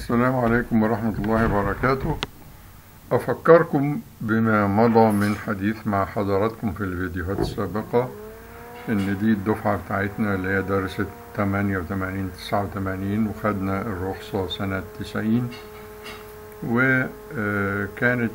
السلام عليكم ورحمة الله وبركاته أفكركم بما مضى من حديث مع حضراتكم في الفيديوهات السابقة إن دي الدفعة بتاعتنا اللي هي درست 88 89 وخدنا الرخصة سنة 90 وكانت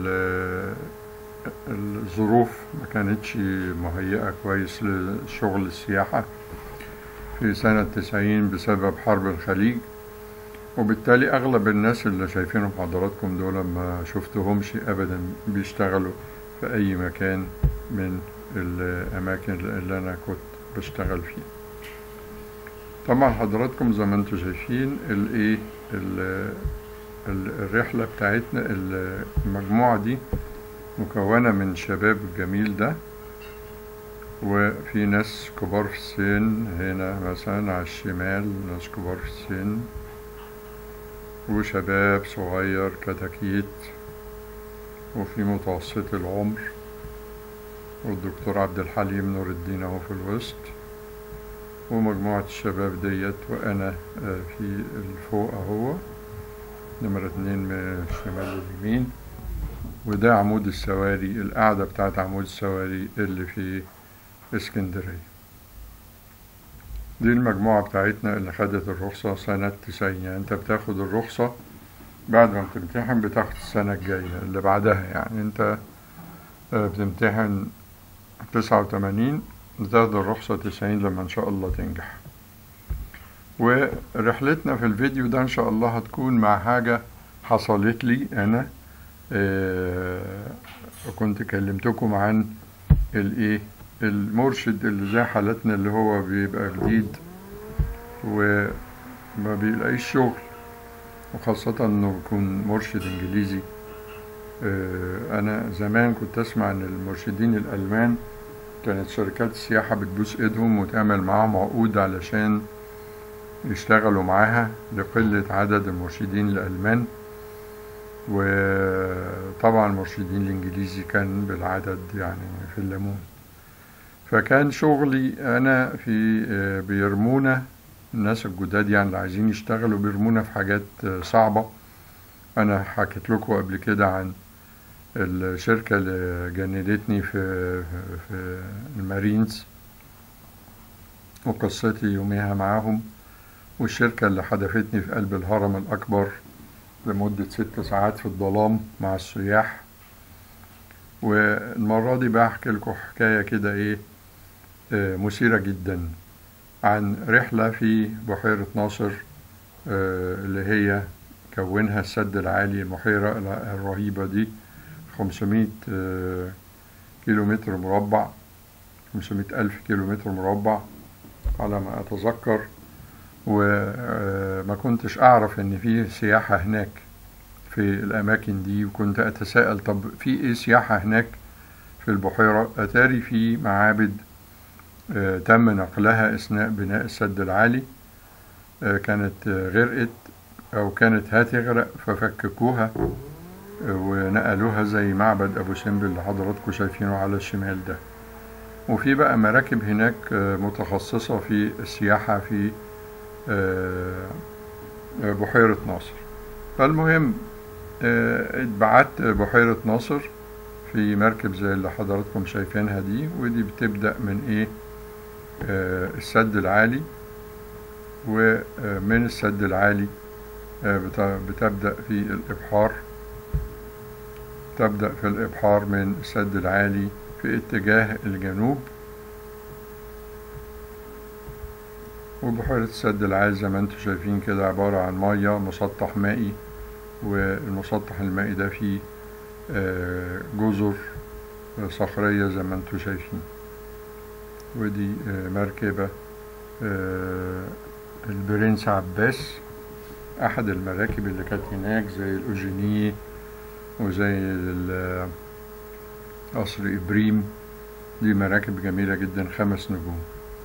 الظروف ما كانتش مهيئة كويس لشغل السياحة في سنة 90 بسبب حرب الخليج وبالتالي أغلب الناس اللي شايفينهم حضراتكم دول ما شفتهمش أبدا بيشتغلوا في أي مكان من الأماكن اللي أنا كنت بشتغل فيها طبعا حضراتكم زي ما انتم شايفين الايه الرحلة بتاعتنا المجموعة دي مكونة من شباب الجميل ده وفي ناس كبار في السن هنا مثلا على الشمال ناس كبار في السن وشباب صغير كتاكيت وفي متوسط العمر والدكتور عبد الحليم نور الدين اهو في الوسط ومجموعة الشباب ديت وأنا في الفوق أهو نمرة اتنين من الشمال واليمين وده عمود السواري القاعدة بتاعت عمود السواري اللي في اسكندرية دي المجموعة بتاعتنا اللي خدت الرخصة سنة تسعين يعني انت بتاخد الرخصة بعد ما بتمتحن بتاخد السنة الجاية اللي بعدها يعني انت بتمتحن تسعة وتمانين بتاخد الرخصة تسعين لما ان شاء الله تنجح ورحلتنا في الفيديو ده ان شاء الله هتكون مع حاجة حصلت لي انا كنت كلمتكم عن الايه المرشد اللي زي حالتنا اللي هو بيبقى جديد وما بيلاقيش شغل وخاصة انه يكون مرشد انجليزي انا زمان كنت اسمع ان المرشدين الالمان كانت شركات السياحة بتبوس ايدهم وتعمل معاهم عقود علشان يشتغلوا معاها لقلة عدد المرشدين الألمان وطبعا المرشدين الإنجليزي كان بالعدد يعني في الليمون فكان شغلي أنا في بيرمونا الناس الجداد يعني اللي عايزين يشتغلوا بيرمونا في حاجات صعبة أنا حكيت لكم قبل كده عن الشركة اللي جندتني في في المارينز وقصتي يوميها معاهم والشركة اللي حدفتني في قلب الهرم الأكبر لمدة ست ساعات في الظلام مع السياح والمرة دي بحكي لكم حكاية كده إيه مثيرة جدا عن رحلة في بحيرة ناصر اللي هي كونها السد العالي البحيرة الرهيبة دي 500 كيلو متر مربع 500 ألف كيلو متر مربع على ما أتذكر وما كنتش أعرف إن في سياحة هناك في الأماكن دي وكنت أتساءل طب في إيه سياحة هناك في البحيرة أتاري في معابد تم نقلها أثناء بناء السد العالي كانت غرقت أو كانت هتغرق ففككوها ونقلوها زي معبد أبو سمبل اللي حضراتكم شايفينه على الشمال ده وفي بقى مراكب هناك متخصصة في السياحة في بحيرة ناصر فالمهم اتبعت بحيرة ناصر في مركب زي اللي حضراتكم شايفينها دي ودي بتبدأ من ايه السد العالي ومن السد العالي بتبدأ في الإبحار تبدأ في الإبحار من السد العالي في اتجاه الجنوب وبحيرة السد العالي زي ما انتم شايفين كده عبارة عن مية مسطح مائي والمسطح المائي ده فيه جزر صخرية زي ما انتم شايفين ودي مركبة البرنس عباس أحد المراكب اللي كانت هناك زي الأوجينيه وزي قصر إبريم دي مراكب جميلة جدا خمس نجوم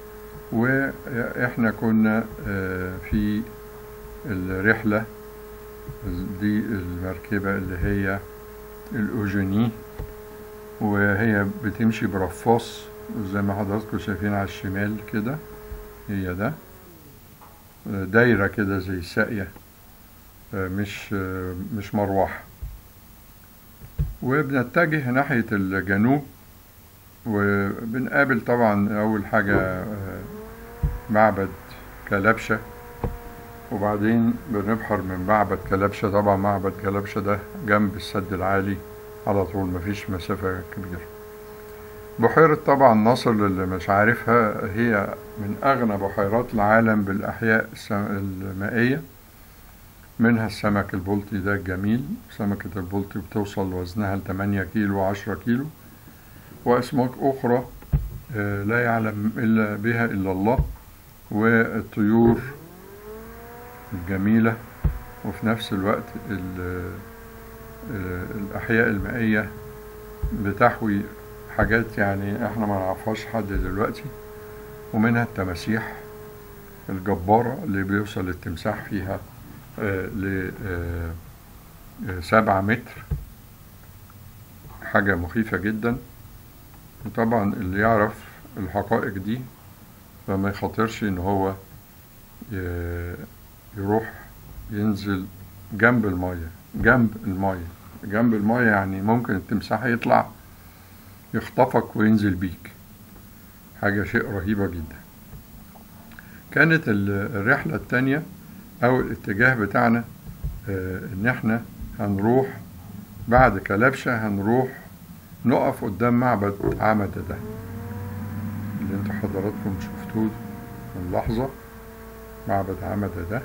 واحنا كنا في الرحلة دي المركبة اللي هي الأوجيني وهي بتمشي برفاص زي ما حضراتكم شايفين على الشمال كده هي ده دايرة كده زي ساقية آه، مش آه، مش مروحة وبنتجه ناحية الجنوب وبنقابل طبعا أول حاجة آه، معبد كلبشة وبعدين بنبحر من معبد كلبشة طبعا معبد كلبشة ده جنب السد العالي على طول مفيش مسافة كبيرة بحيرة طبعا ناصر اللي مش عارفها هي من أغنى بحيرات العالم بالأحياء الس- المائية منها السمك البلطي ده الجميل سمكة البلطي بتوصل وزنها لتمانية كيلو وعشرة كيلو وأسماك أخرى آه، لا يعلم إلا بها إلا الله والطيور الجميلة وفي نفس الوقت ال- آه، الأحياء المائية بتحوي حاجات يعني احنا ما نعرفهاش لحد دلوقتي ومنها التماسيح الجبارة اللي بيوصل التمساح فيها آه، ل آه، آه، سبعة متر حاجة مخيفة جدا وطبعا اللي يعرف الحقائق دي فما يخاطرش ان هو ي- يروح ينزل جنب المية جنب المية جنب المية يعني ممكن التمساح يطلع يخطفك وينزل بيك حاجة شيء رهيبة جدا كانت ال- الرحلة التانية أو الاتجاه بتاعنا آه، إن إحنا هنروح بعد كلبشة هنروح نقف قدام معبد عمدة ده اللي انتوا حضراتكم شفتوه من لحظة معبد عمدة ده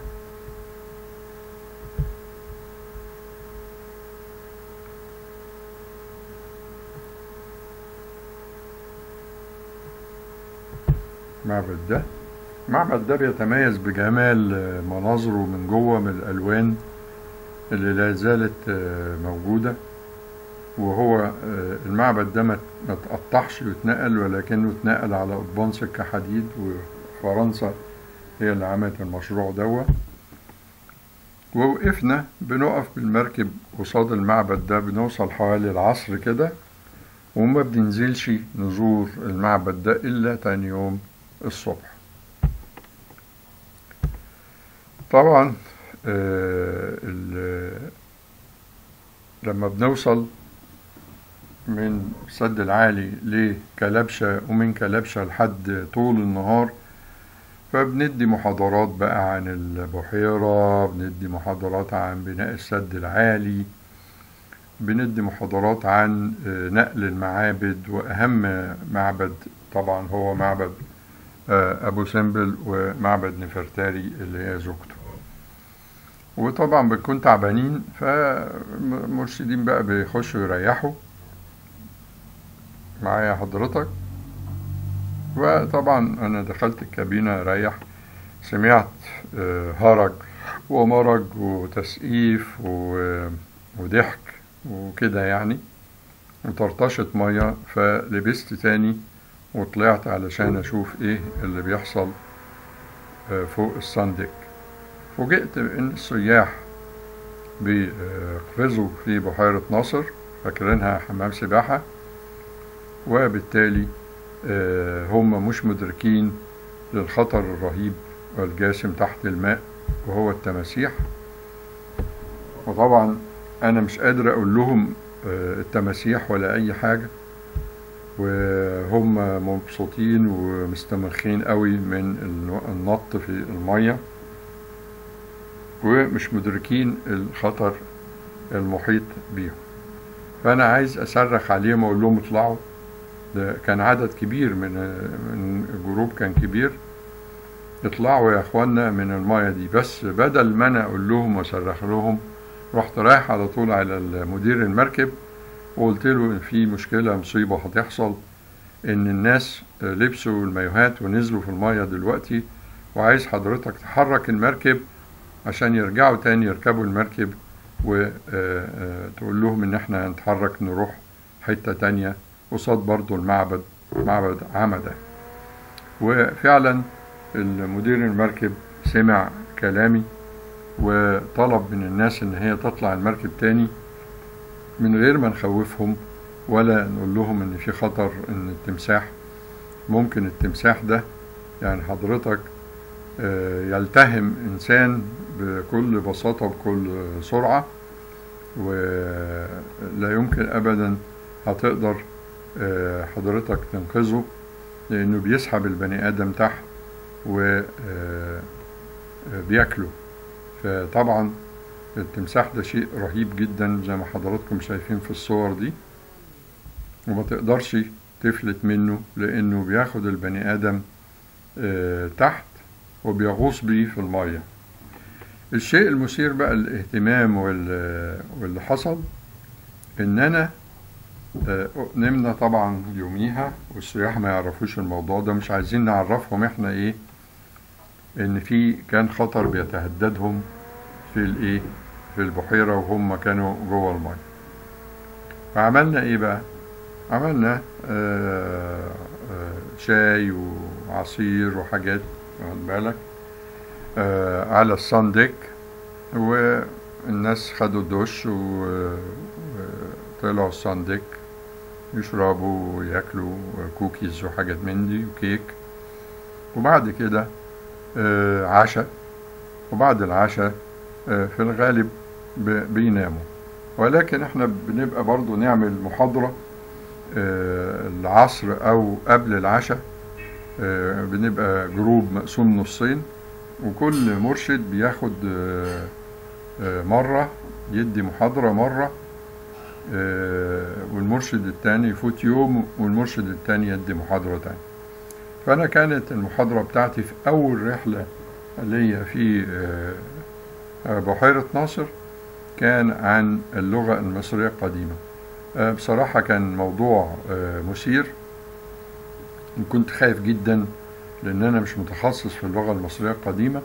المعبد ده المعبد ده بيتميز بجمال آه، مناظره من جوه من الألوان اللي لا زالت آه، موجودة وهو آه، المعبد ده ما ما تقطعش ويتنقل ولكنه اتنقل على قضبان سكة حديد وفرنسا هي اللي عملت المشروع دوا ووقفنا بنقف بالمركب قصاد المعبد ده بنوصل حوالي العصر كده وما بننزلش نزور المعبد ده إلا تاني يوم الصبح طبعا آه، ال- لما بنوصل من سد العالي لكلبشة ومن كلبشة لحد طول النهار فبندي محاضرات بقى عن البحيرة بندي محاضرات عن بناء السد العالي بندي محاضرات عن آه، نقل المعابد وأهم معبد طبعا هو معبد آه، أبو سمبل ومعبد نفرتاري اللي هي زوجته وطبعا بنكون تعبانين فالمرشدين بقى بيخشوا يريحوا معايا حضرتك وطبعا انا دخلت الكابينة اريح سمعت آه، هرج ومرج وتسقيف و- وضحك وكده يعني وطرطشة مية فلبست تاني وطلعت علشان اشوف ايه اللي بيحصل آه، فوق الساندك فوجئت بان السياح بيقفزوا في بحيرة ناصر فاكرينها حمام سباحة وبالتالي آه، هم مش مدركين للخطر الرهيب والجاسم تحت الماء وهو التماسيح وطبعا انا مش قادر اقول لهم آه، التماسيح ولا اي حاجة وهم مبسوطين ومستمخين قوي من النو- النط في المية ومش مدركين الخطر المحيط بيهم فانا عايز اصرخ عليهم واقول لهم اطلعوا ده كان عدد كبير من من الجروب كان كبير اطلعوا يا اخوانا من المايه دي بس بدل ما انا اقول لهم واصرخ لهم رحت رايح على طول على مدير المركب وقلت له ان في مشكله مصيبه هتحصل ان الناس لبسوا المايوهات ونزلوا في المايه دلوقتي وعايز حضرتك تحرك المركب عشان يرجعوا تاني يركبوا المركب وتقول لهم ان احنا هنتحرك نروح حتة تانية قصاد برضو المعبد معبد عمدة وفعلا المدير المركب سمع كلامي وطلب من الناس ان هي تطلع المركب تاني من غير ما نخوفهم ولا نقول لهم ان في خطر ان التمساح ممكن التمساح ده يعني حضرتك آه، يلتهم انسان بكل بساطة وبكل سرعة ولا يمكن أبدا هتقدر آه، حضرتك تنقذه لأنه بيسحب البني آدم تحت وبياكله فطبعا التمساح ده شيء رهيب جدا زي ما حضراتكم شايفين في الصور دي وما تقدرش تفلت منه لأنه بياخد البني آدم آه، تحت وبيغوص بيه في المية الشيء المثير بقى الاهتمام وال- واللي حصل ان انا آه، نمنا طبعا يوميها والسياح ما يعرفوش الموضوع ده مش عايزين نعرفهم احنا ايه ان في كان خطر بيتهددهم في الايه في البحيرة وهم كانوا جوه المية فعملنا ايه بقى عملنا آه، آه، شاي وعصير وحاجات واخد بالك آه، على الصن ديك والناس خدوا دش و- وطلعوا الصن ديك يشربوا وياكلوا كوكيز وحاجات من دي وكيك وبعد كده آه، عشاء وبعد العشاء آه، في الغالب ب- بيناموا ولكن احنا بنبقى برضو نعمل محاضرة آه، العصر أو قبل العشاء آه، بنبقى جروب مقسوم نصين وكل مرشد بياخد آه، آه، مرة يدي محاضرة مرة آه، والمرشد التاني يفوت يوم والمرشد التاني يدي محاضرة تانية فأنا كانت المحاضرة بتاعتي في أول رحلة ليا في آه، آه، بحيرة ناصر كان عن اللغة المصرية القديمة آه، بصراحة كان موضوع آه، مثير وكنت خايف جدا لأن أنا مش متخصص في اللغة المصرية القديمة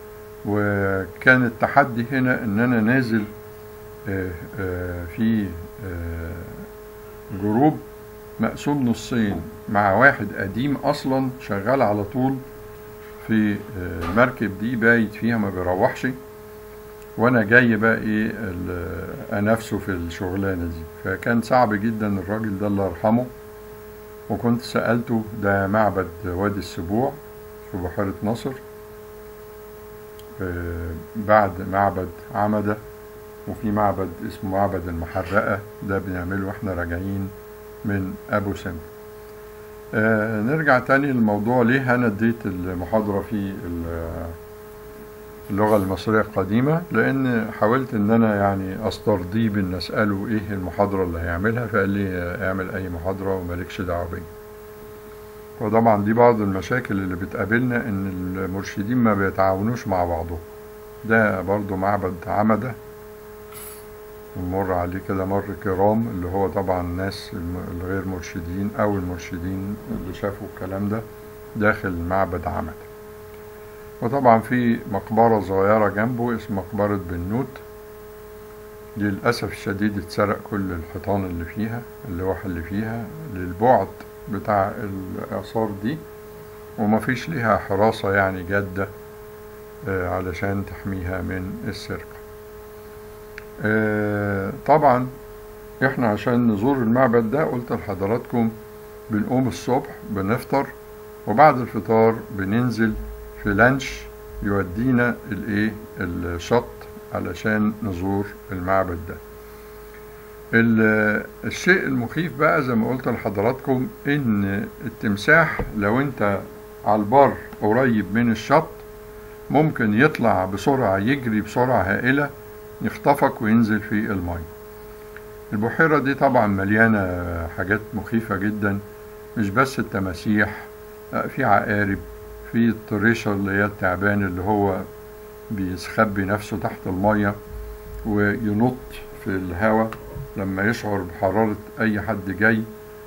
وكان التحدي هنا إن أنا نازل آه، آه، في آه، جروب مقسوم نصين مع واحد قديم أصلا شغال على طول في آه، المركب دي بايت فيها ما بيروحش وانا جاي بقى ايه ال- انافسه في الشغلانه دي فكان صعب جدا الراجل ده الله يرحمه وكنت سالته ده معبد وادي السبوع في بحيره ناصر آه، بعد معبد عمده وفي معبد اسمه معبد المحرقه ده بنعمله واحنا راجعين من ابو سمبل آه نرجع تاني للموضوع ليه انا اديت المحاضره في ال- اللغة المصرية القديمة لأن حاولت إن أنا يعني أسترضيه بإن أسأله إيه المحاضرة اللي هيعملها فقال لي اعمل أي محاضرة ومالكش دعوة بيا وطبعا دي بعض المشاكل اللي بتقابلنا إن المرشدين ما بيتعاونوش مع بعضهم ده برضو معبد عمدة ونمر عليه كده مر كرام اللي هو طبعا الناس الم- الغير مرشدين أو المرشدين اللي شافوا الكلام ده داخل معبد عمدة وطبعا في مقبرة صغيرة جنبه اسمها مقبرة بنوت للأسف الشديد اتسرق كل الحيطان اللي فيها اللوح اللي فيها للبعد بتاع الآثار دي ومفيش ليها حراسة يعني جادة آه، علشان تحميها من السرقة آه، طبعا احنا عشان نزور المعبد ده قلت لحضراتكم بنقوم الصبح بنفطر وبعد الفطار بننزل في لانش يودينا الايه الشط علشان نزور المعبد ده ال- الشيء المخيف بقى زي ما قلت لحضراتكم ان التمساح لو انت على البر قريب من الشط ممكن يطلع بسرعة يجري بسرعة هائلة يخطفك وينزل في المية البحيرة دي طبعا مليانة حاجات مخيفة جدا مش بس التماسيح لا، في عقارب في الطريشة اللي هي التعبان اللي هو بيستخبي نفسه تحت المية وينط في الهواء لما يشعر بحرارة أي حد جاي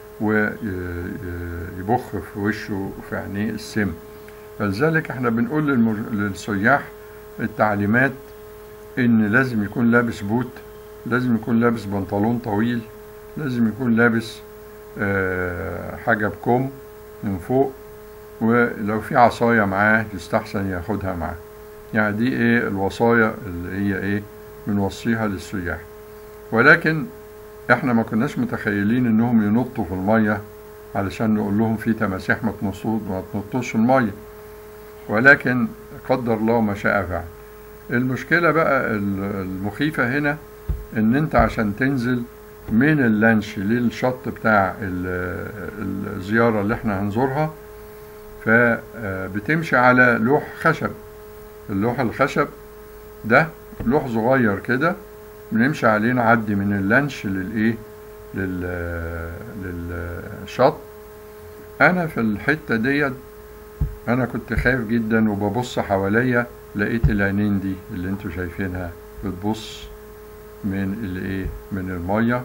ويبخ في وشه وفي عينيه السم فلذلك احنا بنقول للمر- للسياح التعليمات ان لازم يكون لابس بوت لازم يكون لابس بنطلون طويل لازم يكون لابس آه، حاجة بكم من فوق ولو في عصاية معاه يستحسن ياخدها معاه يعني دي ايه الوصايا اللي هي ايه بنوصيها للسياح ولكن احنا ما كناش متخيلين انهم ينطوا في المية علشان نقول لهم في تماسيح ما تنطوش ما تنطوش في المية ولكن قدر الله ما شاء فعل المشكلة بقى ال- المخيفة هنا ان انت عشان تنزل من اللانش للشط بتاع ال- الزيارة اللي احنا هنزورها فبتمشي على لوح خشب اللوح الخشب ده لوح صغير كده بنمشي عليه نعدي من اللانش للايه لل للشط انا في الحتة ديت انا كنت خايف جدا وببص حواليا لقيت العينين دي اللي انتوا شايفينها بتبص من الايه من الميه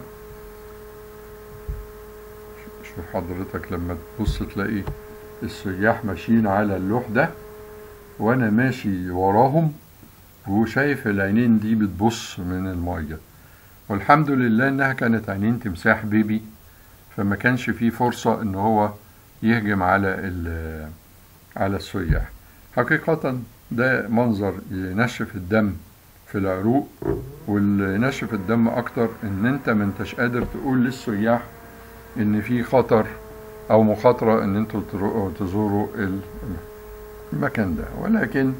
شوف حضرتك لما تبص تلاقي السياح ماشيين على اللوح ده وانا ماشي وراهم وشايف العينين دي بتبص من الميه والحمد لله انها كانت عينين تمساح بيبي فما كانش فيه فرصة ان هو يهجم على ال- على السياح حقيقة ده منظر ينشف الدم في العروق واللي ينشف الدم اكتر ان انت ما انتش قادر تقول للسياح ان في خطر او مخاطرة ان انتوا تروحوا تزوروا ال- المكان ده ولكن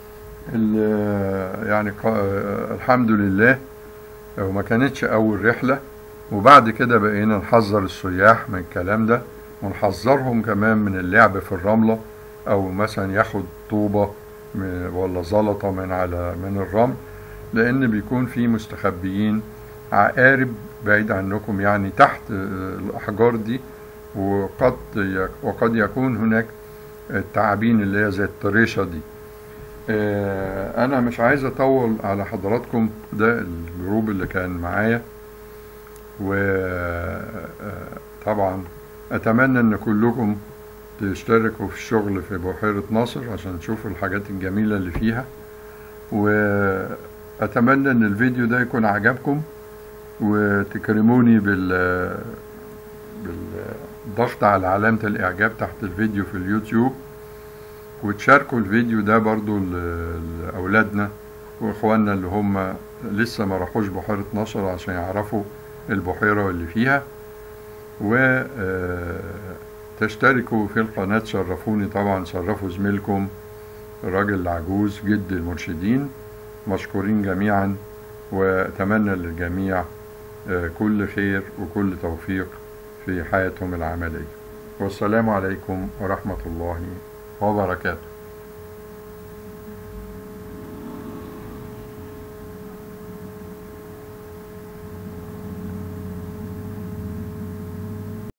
ال- يعني ق- الحمد لله وما كانتش اول رحلة وبعد كده بقينا نحذر السياح من الكلام ده ونحذرهم كمان من اللعب في الرملة او مثلا ياخد طوبة م- ولا زلطة من على من الرمل لان بيكون في مستخبيين عقارب بعيد عنكم يعني تحت آه، الاحجار دي وقد يك- وقد يكون هناك التعابين اللي هي زي الطريشة دي آه، انا مش عايز اطول على حضراتكم ده الجروب اللي كان معايا وطبعا اتمنى ان كلكم تشتركوا في الشغل في بحيرة ناصر عشان تشوفوا الحاجات الجميلة اللي فيها واتمنى ان الفيديو ده يكون عجبكم وتكرموني بال بالضغط على علامة الاعجاب تحت الفيديو في اليوتيوب وتشاركوا الفيديو ده برضو ل- لأولادنا وإخواننا اللي هم لسه ما راحوش بحيرة ناصر عشان يعرفوا البحيرة واللي فيها وتشتركوا في القناة شرفوني طبعا شرفوا زميلكم الراجل العجوز جد المرشدين مشكورين جميعا وأتمنى للجميع آه، كل خير وكل توفيق في حياتهم العملية والسلام عليكم ورحمة الله وبركاته